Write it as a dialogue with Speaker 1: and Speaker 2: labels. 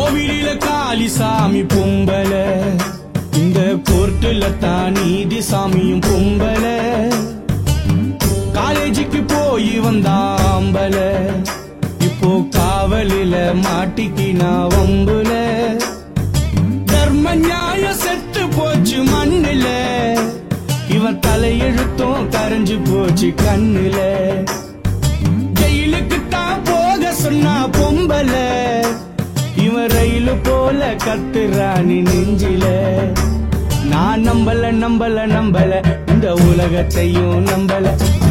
Speaker 1: கோவிலில காளிசாமி பொம்பல இந்த கோர்ட்டுல தான் நீதி சாமியும் பொம்பல காலேஜுக்கு போய் வந்தாம்பல இப்போ காவலில மாட்டிக்கினா வம்புல தர்ம நியாய செத்து போச்சு மண்ணுல இவன் தலையெழுத்தும் கரைஞ்சு போச்சு கண்ணுல ஜெயிலுக்கு தான் போக சொன்னா பொம்பல இவன் ரயிலு போல கத்துறானி நெஞ்சில நான் நம்பல நம்பல நம்பல இந்த உலகத்தையும் நம்பல